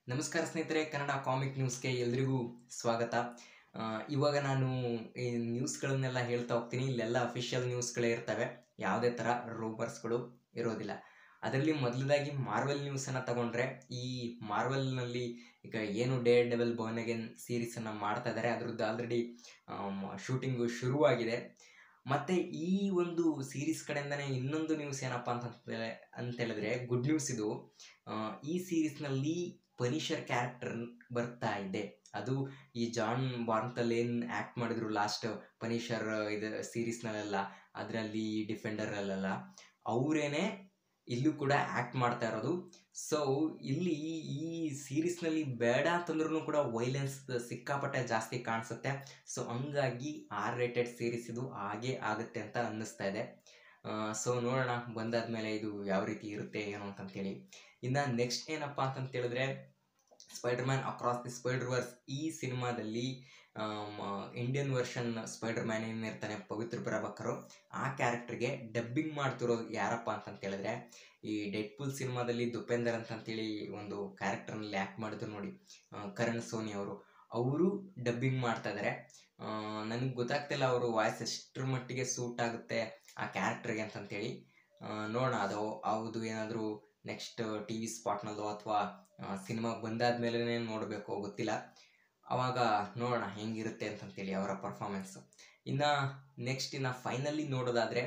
ನಮಸ್ಕಾರ ಸ್ನೇಹಿತರೆ ಕನ್ನಡ ಕಾಮಿಕ್ ನ್ಯೂಸ್ಗೆ ಎಲ್ರಿಗೂ ಸ್ವಾಗತ ಆ, ಇವಾಗ ನಾನು ಈ ನ್ಯೂಸ್ಗಳನ್ನೆಲ್ಲ ಹೇಳ್ತಾ ಹೋಗ್ತೀನಿ ಇಲ್ಲೆಲ್ಲ ಅಫಿಷಿಯಲ್ ನ್ಯೂಸ್ಗಳೇ ಇರ್ತವೆ ಯಾವುದೇ ಥರ ರೂಮರ್ಸ್ಗಳು ಇರೋದಿಲ್ಲ ಅದರಲ್ಲಿ ಮೊದಲದಾಗಿ ಮಾರ್ವೆಲ್ ನ್ಯೂಸನ್ನು ತಗೊಂಡ್ರೆ ಈ ಮಾರ್ವೆಲ್ನಲ್ಲಿ ಈಗ ಏನು ಡೇ ಡೆವಲ್ ಬೋರ್ನ್ ಅಗೇನ್ ಸೀರೀಸನ್ನು ಮಾಡ್ತಾ ಇದ್ದಾರೆ ಅದ್ರದ್ದು ಆಲ್ರೆಡಿ ಶೂಟಿಂಗು ಶುರುವಾಗಿದೆ ಮತ್ತು ಈ ಒಂದು ಸೀರೀಸ್ ಕಡೆಯಿಂದನೇ ಇನ್ನೊಂದು ನ್ಯೂಸ್ ಏನಪ್ಪ ಅಂತ ಅಂತ ಹೇಳಿದ್ರೆ ಗುಡ್ ನ್ಯೂಸ್ ಇದು ಆ, ಈ ಸೀರೀಸ್ನಲ್ಲಿ ಪನಿಷರ್ ಕ್ಯಾರೆಕ್ಟರ್ ಬರ್ತಾ ಇದೆ ಅದು ಈ ಜಾನ್ ಬಾರ್ನ್ತಲ್ಲಿ ಏನು ಆ್ಯಕ್ಟ್ ಮಾಡಿದ್ರು ಲಾಸ್ಟ್ ಪನಿಷರ್ ಇದು ಸೀರೀಸ್ನಲ್ಲೆಲ್ಲ ಅದರಲ್ಲಿ ಡಿಫೆಂಡರಲ್ಲೆಲ್ಲ ಅವರೇನೆ ಇಲ್ಲೂ ಕೂಡ ಆ್ಯಕ್ಟ್ ಮಾಡ್ತಾ ಇರೋದು ಸೊ ಇಲ್ಲಿ ಈ ಸೀರೀಸ್ನಲ್ಲಿ ಬೇಡ ಅಂತಂದ್ರೂ ಕೂಡ ವೈಲೆನ್ಸ್ ಸಿಕ್ಕಾಪಟ್ಟೆ ಜಾಸ್ತಿ ಕಾಣಿಸುತ್ತೆ ಸೊ ಹಂಗಾಗಿ ಆರ್ ರೇಟೆಡ್ ಸೀರೀಸ್ ಇದು ಹಾಗೆ ಆಗುತ್ತೆ ಅಂತ ಅನ್ನಿಸ್ತಾ ಇದೆ ಸೊ ನೋಡೋಣ ಬಂದಾದ್ಮೇಲೆ ಇದು ಯಾವ ರೀತಿ ಇರುತ್ತೆ ಏನು ಅಂತಂತೇಳಿ ಇನ್ನು ನೆಕ್ಸ್ಟ್ ಏನಪ್ಪ ಅಂತಂತ ಹೇಳಿದ್ರೆ Spider Man across the Spider Verse ಈ ಸಿನಿಮಾದಲ್ಲಿ ಇಂಡಿಯನ್ ವರ್ಷನ್ ಸ್ಪೈಡರ್ ಮ್ಯಾನ್ ಏನಿರ್ತಾನೆ ಪವಿತ್ರ ಪ್ರಭಾಕರು ಆ ಕ್ಯಾರೆಕ್ಟರ್ಗೆ ಡಬ್ಬಿಂಗ್ ಮಾಡ್ತಿರೋದು ಯಾರಪ್ಪ ಅಂತಂತ ಹೇಳಿದ್ರೆ ಈ ಡೆಡ್ ಪೂಲ್ ಸಿನಿಮಾದಲ್ಲಿ ದುಪೇಂದರ್ ಅಂತಂತೇಳಿ ಒಂದು ಕ್ಯಾರೆಕ್ಟರ್ನಲ್ಲಿ ಆ್ಯಕ್ಟ್ ಮಾಡಿದ್ರು ನೋಡಿ ಆ, ಕರಣ್ ಸೋನಿ ಅವರು ಅವರು ಡಬ್ಬಿಂಗ್ ಮಾಡ್ತಾ ಇದ್ದಾರೆ ನನಗೆ ಗೊತ್ತಾಗ್ತಿಲ್ಲ ಅವರು ವಾಯ್ಸ್ ಎಷ್ಟರ ಮಟ್ಟಿಗೆ ಸೂಟ್ ಆಗುತ್ತೆ ಆ ಕ್ಯಾರೆಕ್ಟರ್ಗೆ ಅಂತಂತೇಳಿ ಆ, ನೋಡೋಣ ಅದು ಹೌದು ಏನಾದರೂ ನೆಕ್ಸ್ಟ್ ಟಿ ವಿ ಸ್ಪಾಟ್ನಲ್ಲೋ ಅಥವಾ ಸಿನಿಮಾ ಬಂದಾದ್ಮೇಲೆ ನೋಡಬೇಕು ಗೊತ್ತಿಲ್ಲ ಅವಾಗ ನೋಡೋಣ ಹೆಂಗಿರುತ್ತೆ ಅಂತಂತೇಳಿ ಅವರ ಪರ್ಫಾರ್ಮೆನ್ಸು ಇನ್ನು ನೆಕ್ಸ್ಟ್ ಇನ್ನು ಫೈನಲಿ ನೋಡೋದಾದರೆ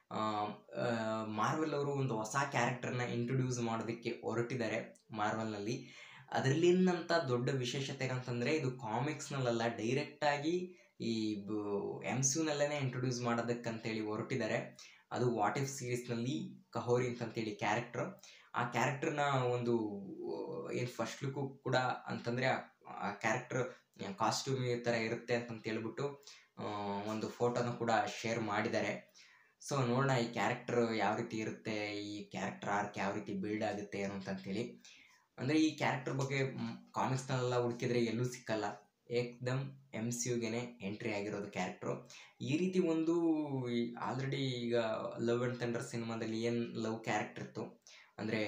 ಮಾರ್ವೆಲ್ ಅವರು ಒಂದು ಹೊಸ ಕ್ಯಾರೆಕ್ಟರ್ನ ಇಂಟ್ರೊಡ್ಯೂಸ್ ಮಾಡೋದಕ್ಕೆ ಹೊರಟಿದ್ದಾರೆ ಮಾರ್ವೆಲ್ನಲ್ಲಿ ಅದರಲ್ಲಿನಂಥ ದೊಡ್ಡ ವಿಶೇಷತೆ ಏನಂತಂದರೆ ಇದು ಕಾಮಿಕ್ಸ್ನಲ್ಲೆಲ್ಲ ಡೈರೆಕ್ಟಾಗಿ ಈ ಎಮ್ ಸಿನಲ್ಲೇ ಇಂಟ್ರೊಡ್ಯೂಸ್ ಮಾಡೋದಕ್ಕಂತೇಳಿ ಹೊರಟಿದ್ದಾರೆ ಅದು ವಾಟ್ ಇಫ್ ಸೀರೀಸ್ನಲ್ಲಿ ಕಹೋರಿ ಅಂತಂತೇಳಿ ಕ್ಯಾರೆಕ್ಟರ್ ಆ ಕ್ಯಾರೆಕ್ಟರ್ನ ಒಂದು ಏನು ಫಸ್ಟ್ ಲುಕ್ಕು ಕೂಡ ಅಂತಂದರೆ ಆ ಕ್ಯಾರೆಕ್ಟರ್ ಕಾಸ್ಟ್ಯೂಮ್ ಈ ಥರ ಇರುತ್ತೆ ಅಂತಂತ ಹೇಳ್ಬಿಟ್ಟು ಆ, ಒಂದು ಫೋಟೋನ ಕೂಡ ಶೇರ್ ಮಾಡಿದ್ದಾರೆ ಸೊ ನೋಡೋಣ ಈ ಕ್ಯಾರೆಕ್ಟರ್ ಯಾವ ರೀತಿ ಇರುತ್ತೆ ಈ ಕ್ಯಾರೆಕ್ಟರ್ ಆರ್ಕ್ ಯಾವ ರೀತಿ ಬಿಲ್ಡ್ ಆಗುತ್ತೆ ಏನು ಅಂತಂತೇಳಿ ಅಂದರೆ ಈ ಕ್ಯಾರೆಕ್ಟರ್ ಬಗ್ಗೆ ಕಾಮಿಕ್ಸ್ನಲ್ಲೆಲ್ಲ ಹುಡುಕಿದ್ರೆ ಎಲ್ಲೂ ಸಿಕ್ಕಲ್ಲ ಏಕ್ದಮ್ ಎಮ್ ಸಿ ಯುಗೆನೆ ಎಂಟ್ರಿ ಆಗಿರೋದು ಕ್ಯಾರೆಕ್ಟ್ರು ಈ ರೀತಿ ಒಂದು ಆಲ್ರೆಡಿ ಈಗ ಲವ್ ಆ್ಯಂಡ್ ಥಂಡರ್ ಸಿನಿಮಾದಲ್ಲಿ ಏನು ಲವ್ ಕ್ಯಾರೆಕ್ಟರ್ ಇತ್ತು ಅಂದರೆ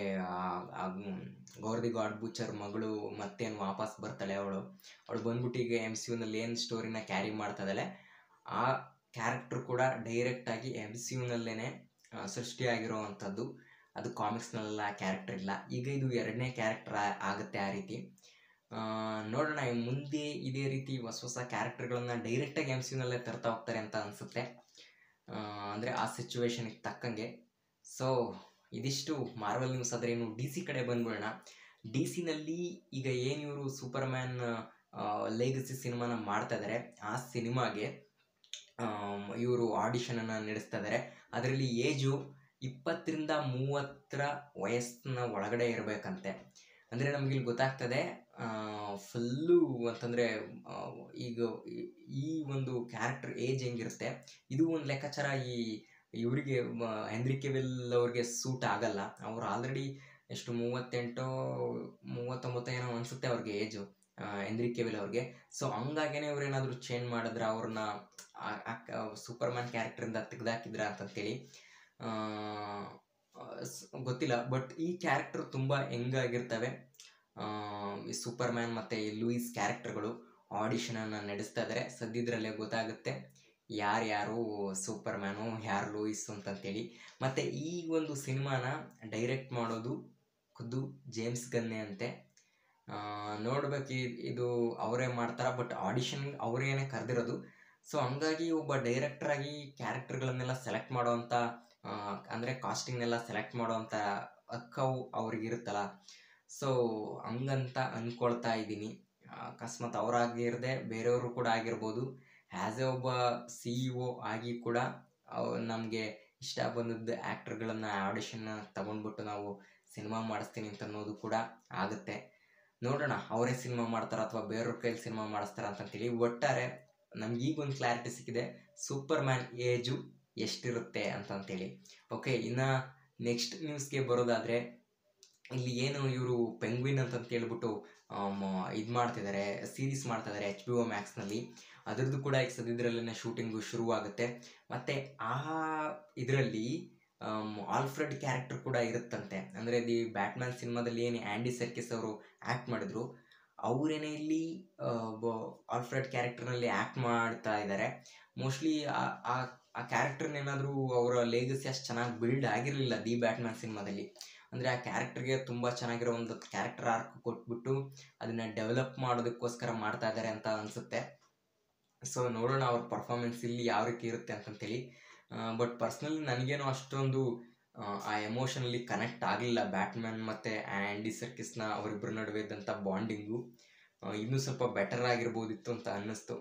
ಗೌರ್ದಿ ಗಾಡ್ ಬೂಚರ್ ಮಗಳು ಮತ್ತೇನು ವಾಪಸ್ ಬರ್ತಾಳೆ ಅವಳು ಅವಳು ಬಂದ್ಬಿಟ್ಟು ಈಗ ಎಮ್ ಸಿ ಯುನಲ್ಲಿ ಏನು ಸ್ಟೋರಿನ ಕ್ಯಾರಿ ಮಾಡ್ತಾ ಇದ್ದಾಳೆ ಆ ಕ್ಯಾರೆಕ್ಟರ್ ಕೂಡ ಡೈರೆಕ್ಟಾಗಿ ಎಮ್ ಸಿ ಯುನಲ್ಲೇ ಸೃಷ್ಟಿಯಾಗಿರೋ ಅಂಥದ್ದು ಅದು ಕಾಮಿಕ್ಸ್ನಲ್ಲೆಲ್ಲ ಕ್ಯಾರೆಕ್ಟರ್ ಇಲ್ಲ ಈಗ ಇದು ಎರಡನೇ ಕ್ಯಾರೆಕ್ಟರ್ ಆಗುತ್ತೆ ಆ ರೀತಿ ಆ, ನೋಡೋಣ ಇನ್ ಮುಂದೆ ಇದೇ ರೀತಿ ಹೊಸ ಹೊಸ ಕ್ಯಾರೆಕ್ಟರ್ಗಳನ್ನ ಡೈರೆಕ್ಟಾಗಿ ಎಮ್ ಸಿ ಯುನಲ್ಲೇ ತರ್ತಾ ಹೋಗ್ತಾರೆ ಅಂತ ಅನಿಸುತ್ತೆ ಅಂದರೆ ಆ ಸಿಚುವೇಶನ್ಗೆ ತಕ್ಕಂಗೆ ಸೊ ಇದಿಷ್ಟು ಮಾರ್ವಲ್ ನ್ಯೂಸ್ ಆದರೆ ಇನ್ನು ಡಿ ಸಿ ಕಡೆ ಬಂದ್ಬಿಡೋಣ ಡಿ ಸಿನಲ್ಲಿ ಈಗ ಏನು ಇವರು ಸೂಪರ್ ಮ್ಯಾನ್ ಲೇಗಸಿ ಸಿನಿಮಾನ ಮಾಡ್ತಾ ಇದ್ದಾರೆ ಆ ಸಿನಿಮಾಗೆ ಇವರು ಆಡಿಷನನ್ನು ನಡೆಸ್ತಾ ಇದ್ದಾರೆ ಅದರಲ್ಲಿ ಏಜು ಇಪ್ಪತ್ತರಿಂದ ಮೂವತ್ತರ ವಯಸ್ಸಿನ ಒಳಗಡೆ ಇರಬೇಕಂತೆ ಅಂದರೆ ನಮಗೆ ಇಲ್ಲಿ ಗೊತ್ತಾಗ್ತದೆ ಫುಲ್ಲು ಅಂತಂದರೆ ಈಗ ಈ- ಈ ಒಂದು ಕ್ಯಾರೆಕ್ಟರ್ ಏಜ್ ಹೆಂಗಿರುತ್ತೆ ಇದು ಒಂದು ಲೆಕ್ಕಾಚಾರ ಈ ಇವರಿಗೆ ಹೆನ್ರಿ ಕೆವಿಲ್ ಅವ್ರಿಗೆ ಸೂಟ್ ಆಗಲ್ಲ ಅವರು ಆಲ್ರೆಡಿ ಎಷ್ಟು ಮೂವತ್ತೆಂಟು ಮೂವತ್ತೊಂಬತ್ತು ಏನೋ ಅನಿಸುತ್ತೆ ಅವ್ರಿಗೆ ಏಜು ಹೆನ್ರಿ ಕೆವಿಲ್ ಅವ್ರಿಗೆ ಸೊ ಹಂಗಾಗೇನೆ ಅವ್ರು ಏನಾದರೂ ಚೇಂಜ್ ಮಾಡಿದ್ರೆ ಅವ್ರನ್ನ ಸೂಪರ್ ಮ್ಯಾನ್ ಕ್ಯಾರೆಕ್ಟರಿಂದ ತೆಗೆದಾಕಿದ್ರ ಅಂತಂತೇಳಿ ಆ, ಸ್- ಗೊತ್ತಿಲ್ಲ ಬಟ್ ಈ ಕ್ಯಾರೆಕ್ಟರ್ ತುಂಬ ಹೆಂಗಾಗಿರ್ತವೆ ಆ, ಈ ಸೂಪರ್ ಮ್ಯಾನ್ ಮತ್ತು ಈ ಲೂಯಿಸ್ ಕ್ಯಾರೆಕ್ಟರ್ಗಳು ಆಡಿಷನನ್ನು ನಡೆಸ್ತಾ ಇದ್ದಾರೆ ಸದ್ಯದ್ರಲ್ಲೇ ಗೊತ್ತಾಗುತ್ತೆ ಯಾರ್ಯಾರು ಸೂಪರ್ ಮ್ಯಾನು ಯಾರು ಲೂಯಿಸ್ ಅಂತಂತೇಳಿ ಮತ್ತು ಈ ಒಂದು ಸಿನಿಮಾನ ಡೈರೆಕ್ಟ್ ಮಾಡೋದು ಖುದ್ದು ಜೇಮ್ಸ್ ಗನ್ನೆ ಅಂತೆ ನೋಡ್ಬೇಕು ಇದು ಅವರೇ ಮಾಡ್ತಾರ ಬಟ್ ಆಡಿಷನ್ ಅವರೇನೆ ಕರೆದಿರೋದು ಸೊ ಹಂಗಾಗಿ ಒಬ್ಬ ಡೈರೆಕ್ಟ್ರಾಗಿ ಕ್ಯಾರೆಕ್ಟರ್ಗಳನ್ನೆಲ್ಲ ಸೆಲೆಕ್ಟ್ ಮಾಡೋವಂಥ ಅಂದರೆ ಕಾಸ್ಟಿಂಗ್ನೆಲ್ಲ ಸೆಲೆಕ್ಟ್ ಮಾಡೋವಂಥ ಹಕ್ಕವು ಅವ್ರಿಗಿರುತ್ತಲ್ಲ ಸೊ ಹಂಗಂತ ಅಂದ್ಕೊಳ್ತಾ ಇದ್ದೀನಿ ಅಕಸ್ಮಾತ್ ಅವರಾಗಿರದೆ ಬೇರೆಯವರು ಕೂಡ ಆಗಿರ್ಬೋದು ಆ್ಯಸ್ ಎ ಒಬ್ಬ ಸಿ ಇ ಒ ಆಗಿ ಕೂಡ ನಮಗೆ ಇಷ್ಟ ಬಂದದ್ದು ಆ್ಯಕ್ಟರ್ಗಳನ್ನು ಆಡಿಷನ್ನ ತಗೊಂಡ್ಬಿಟ್ಟು ನಾವು ಸಿನಿಮಾ ಮಾಡಿಸ್ತೀನಿ ಅಂತ ಅನ್ನೋದು ಕೂಡ ಆಗುತ್ತೆ ನೋಡೋಣ ಅವರೇ ಸಿನಿಮಾ ಮಾಡ್ತಾರ ಅಥವಾ ಬೇರೆಯವ್ರ ಕೈಲಿ ಸಿನಿಮಾ ಮಾಡಿಸ್ತಾರ ಅಂತಂತೇಳಿ ಒಟ್ಟಾರೆ ನಮ್ಗೆ ಈಗ ಒಂದು ಕ್ಲಾರಿಟಿ ಸಿಕ್ಕಿದೆ ಸೂಪರ್ ಮ್ಯಾನ್ ಏಜು ಎಷ್ಟಿರುತ್ತೆ ಅಂತಂತೇಳಿ ಓಕೆ ಇನ್ನು ನೆಕ್ಸ್ಟ್ ನ್ಯೂಸ್ಗೆ ಬರೋದಾದರೆ ಇಲ್ಲಿ ಏನು ಇವರು ಪೆಂಗ್ವಿನ್ ಅಂತಂತ ಹೇಳ್ಬಿಟ್ಟು ಇದು ಮಾಡ್ತಿದ್ದಾರೆ ಸೀರೀಸ್ ಮಾಡ್ತಿದ್ದಾರೆ ಎಚ್ ಬಿ ಒ ಮ್ಯಾಕ್ಸ್ನಲ್ಲಿ ಅದರದ್ದು ಕೂಡ ಈಗ ಸದ್ಯದ್ರಲ್ಲೇ ಶೂಟಿಂಗು ಶುರುವಾಗುತ್ತೆ ಮತ್ತು ಆ ಇದರಲ್ಲಿ ಆಲ್ಫ್ರೆಡ್ ಕ್ಯಾರೆಕ್ಟರ್ ಕೂಡ ಇರುತ್ತಂತೆ ಅಂದರೆ ದಿ ಬ್ಯಾಟ್ಮ್ಯಾನ್ ಸಿನಿಮಾದಲ್ಲಿ ಏನು ಆ್ಯಂಡಿ ಸರ್ಕಿಸ್ ಅವರು ಆ್ಯಕ್ಟ್ ಮಾಡಿದ್ರು ಅವರೇನೇ ಇಲ್ಲಿ ಆಲ್ಫ್ರೆಡ್ ಕ್ಯಾರೆಕ್ಟರ್ನಲ್ಲಿ ಆ್ಯಕ್ಟ್ ಮಾಡ್ತಾ ಇದ್ದಾರೆ ಮೋಸ್ಟ್ಲಿ ಆ ಕ್ಯಾರೆಕ್ಟರ್ನೇನಾದರೂ ಅವರ ಲೇಗಸಿ ಅಷ್ಟು ಚೆನ್ನಾಗಿ ಬಿಲ್ಡ್ ಆಗಿರಲಿಲ್ಲ ದಿ ಬ್ಯಾಟ್ಮ್ಯಾನ್ ಸಿನಿಮಾದಲ್ಲಿ ಅಂದರೆ ಆ ಕ್ಯಾರೆಕ್ಟರ್ಗೆ ತುಂಬ ಚೆನ್ನಾಗಿರೋ ಒಂದು ಕ್ಯಾರೆಕ್ಟರ್ ಆರ್ಕ್ ಕೊಟ್ಬಿಟ್ಟು ಅದನ್ನು ಡೆವಲಪ್ ಮಾಡೋದಕ್ಕೋಸ್ಕರ ಮಾಡ್ತಾ ಇದ್ದಾರೆ ಅಂತ ಅನಿಸುತ್ತೆ ಸೊ ನೋಡೋಣ ಅವ್ರ ಪರ್ಫಾರ್ಮೆನ್ಸ್ ಇಲ್ಲಿ ಯಾವ ರೀತಿ ಇರುತ್ತೆ ಅಂತಂತೇಳಿ ಬಟ್ ಪರ್ಸ್ನಲಿ ನನಗೇನೋ ಅಷ್ಟೊಂದು ಆ, ಆ ಎಮೋಷನಲ್ಲಿ ಕನೆಕ್ಟ್ ಆಗಲಿಲ್ಲ ಬ್ಯಾಟ್ಮ್ಯಾನ್ ಮತ್ತು ಆ್ಯಂಡಿ ಸರ್ಕಿಸ್ನ ಅವರಿಬ್ಬರ ನಡುವೆ ಇದ್ದಂಥ ಬಾಂಡಿಂಗು ಇನ್ನೂ ಸ್ವಲ್ಪ ಬೆಟರ್ ಆಗಿರ್ಬೋದಿತ್ತು ಅಂತ ಅನ್ನಿಸ್ತು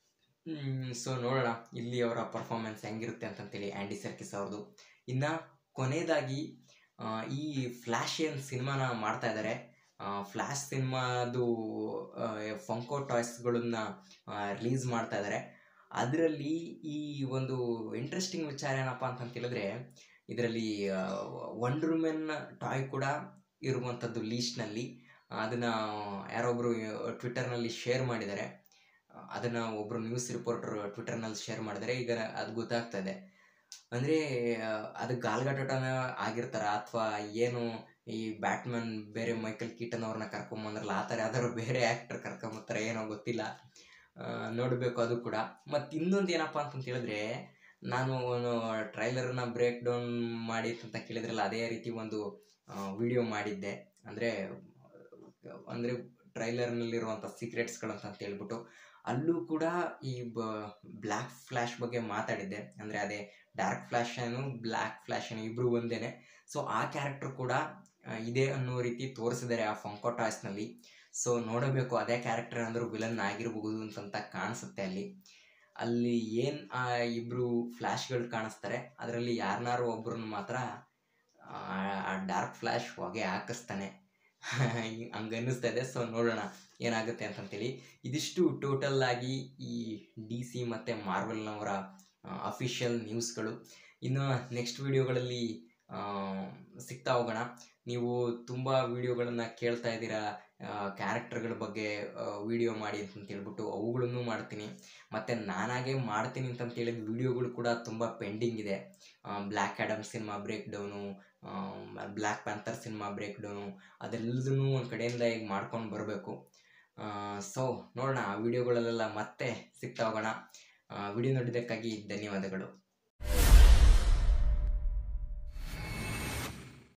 ಸೊ ನೋಡೋಣ ಇಲ್ಲಿ ಅವರ ಪರ್ಫಾರ್ಮೆನ್ಸ್ ಹೆಂಗಿರುತ್ತೆ ಅಂತಂತೇಳಿ ಆ್ಯಂಡಿ ಸರ್ಕಿಸ್ ಅವ್ರದ್ದು ಇನ್ನು ಕೊನೆಯದಾಗಿ ಆ, ಈ ಫ್ಲ್ಯಾಶ್ ಏನು ಸಿನಿಮಾನ ಮಾಡ್ತಾ ಇದ್ದಾರೆ ಫ್ಲ್ಯಾಶ್ ಸಿನಿಮಾದು ಫಂಕೋ ಟಾಯ್ಸ್ಗಳನ್ನ ರಿಲೀಸ್ ಮಾಡ್ತಾ ಇದ್ದಾರೆ ಅದರಲ್ಲಿ ಈ ಒಂದು ಇಂಟ್ರೆಸ್ಟಿಂಗ್ ವಿಚಾರ ಏನಪ್ಪ ಅಂತ ಹೇಳಿದ್ರೆ ಇದರಲ್ಲಿ ವಂಡರ್ ವುಮೆನ್ ಟಾಯ್ ಕೂಡ ಇರುವಂಥದ್ದು ಲೀಸ್ಟ್ನಲ್ಲಿ ಅದನ್ನು ಯಾರೊಬ್ಬರು ಟ್ವಿಟ್ಟರ್ನಲ್ಲಿ ಶೇರ್ ಮಾಡಿದ್ದಾರೆ ಅದನ್ನು ಒಬ್ಬರು ನ್ಯೂಸ್ ರಿಪೋರ್ಟರ್ ಟ್ವಿಟ್ಟರ್ನಲ್ಲಿ ಶೇರ್ ಮಾಡಿದರೆ ಈಗ ಅದು ಗೊತ್ತಾಗ್ತಾ ಇದೆ ಅಂದರೆ ಅದು ಗಾಲ್ಗಟೋಟನ ಆಗಿರ್ತಾರ ಅಥವಾ ಏನು ಈ ಬ್ಯಾಟ್ಮನ್ ಬೇರೆ ಮೈಕಲ್ ಕೀಟನ್ ಅವ್ರನ್ನ ಕರ್ಕೊಂಬಂದ್ರಲ್ಲ ಆ ಥರ ಯಾವ್ದಾದ್ರು ಬೇರೆ ಆ್ಯಕ್ಟರ್ ಕರ್ಕೊಂಬರ್ತಾರೆ ಏನೋ ಗೊತ್ತಿಲ್ಲ ನೋಡಬೇಕು ಅದು ಕೂಡ ಮತ್ತು ಇನ್ನೊಂದು ಏನಪ್ಪ ಅಂತಂತ ಹೇಳಿದ್ರೆ ನಾನು ಟ್ರೈಲರ್ನ ಬ್ರೇಕ್ ಡೌನ್ ಮಾಡಿ ಅಂತ ಕೇಳಿದ್ರಲ್ಲ ಅದೇ ರೀತಿ ಒಂದು ವಿಡಿಯೋ ಮಾಡಿದ್ದೆ ಅಂದರೆ ಅಂದರೆ ಟ್ರೈಲರ್ನಲ್ಲಿರುವಂಥ ಸೀಕ್ರೆಟ್ಸ್ಗಳು ಅಂತ ಹೇಳ್ಬಿಟ್ಟು ಅಲ್ಲೂ ಕೂಡ ಈ ಬ ಬ್ಲ್ಯಾಕ್ ಫ್ಲ್ಯಾಶ್ ಬಗ್ಗೆ ಮಾತಾಡಿದ್ದೆ ಅಂದರೆ ಅದೇ ಡಾರ್ಕ್ ಫ್ಲ್ಯಾಶ್ ಏನು ಬ್ಲ್ಯಾಕ್ ಫ್ಲ್ಯಾಶ್ ಏನು ಇಬ್ಬರು ಒಂದೇನೆ ಸೊ ಆ ಕ್ಯಾರೆಕ್ಟರ್ ಕೂಡ ಆ, ಇದೆ ಅನ್ನೋ ರೀತಿ ತೋರಿಸಿದ್ದಾರೆ ಆ ಫಂಕೋ ಟಾಯ್ಸ್ನಲ್ಲಿ ಸೊ ನೋಡಬೇಕು ಅದೇ ಕ್ಯಾರೆಕ್ಟರ್ ಏನಾದರೂ ವಿಲನ್ ಆಗಿರಬಹುದು ಅಂತಂತ ಕಾಣಿಸುತ್ತೆ ಅಲ್ಲಿ ಅಲ್ಲಿ ಏನು ಆ ಇಬ್ಬರು ಫ್ಲ್ಯಾಶ್ಗಳು ಕಾಣಿಸ್ತಾರೆ ಅದರಲ್ಲಿ ಯಾರನ್ನಾರು ಒಬ್ರನ್ನ ಮಾತ್ರ ಆ ಡಾರ್ಕ್ ಫ್ಲ್ಯಾಶ್ ಹೊಗೆ ಹಾಕಿಸ್ತಾನೆ ಹಂಗೆ ಅನ್ನಿಸ್ತಾ ಇದೆ ಸೊ ನೋಡೋಣ ಏನಾಗುತ್ತೆ ಅಂತಂತೇಳಿ ಇದಿಷ್ಟು ಟೋಟಲ್ ಆಗಿ ಈ ಡಿ ಸಿ ಮತ್ತು ಮಾರ್ವೆಲ್ನವರ ಅಫಿಷಿಯಲ್ ನ್ಯೂಸ್ಗಳು ಇನ್ನು ನೆಕ್ಸ್ಟ್ ವಿಡಿಯೋಗಳಲ್ಲಿ ಸಿಗ್ತಾ ಹೋಗೋಣ ನೀವು ತುಂಬ ವಿಡಿಯೋಗಳನ್ನು ಕೇಳ್ತಾ ಇದ್ದೀರಾ ಕ್ಯಾರೆಕ್ಟರ್ಗಳ ಬಗ್ಗೆ ವಿಡಿಯೋ ಮಾಡಿ ಅಂತ ಹೇಳ್ಬಿಟ್ಟು ಅವುಗಳನ್ನು ಮಾಡ್ತೀನಿ ಮತ್ತು ನಾನಾಗೆ ಮಾಡ್ತೀನಿ ಅಂತಂತ ಹೇಳಿದ ವಿಡಿಯೋಗಳು ಕೂಡ ತುಂಬ ಪೆಂಡಿಂಗ್ ಇದೆ Black Adam cinema breakdown Black Panther cinema breakdown ಅದೆಲ್ಲದನ್ನೂ ಒಂದು ಕಡೆಯಿಂದ ಈಗ ಮಾಡ್ಕೊಂಡು ಬರಬೇಕು ಸೊ ನೋಡೋಣ ಆ ವಿಡಿಯೋಗಳಲ್ಲೆಲ್ಲ ಮತ್ತೆ ಸಿಗ್ತಾ ಹೋಗೋಣ ವಿಡಿಯೋ ನೋಡಿದ್ದಕ್ಕಾಗಿ ಧನ್ಯವಾದಗಳು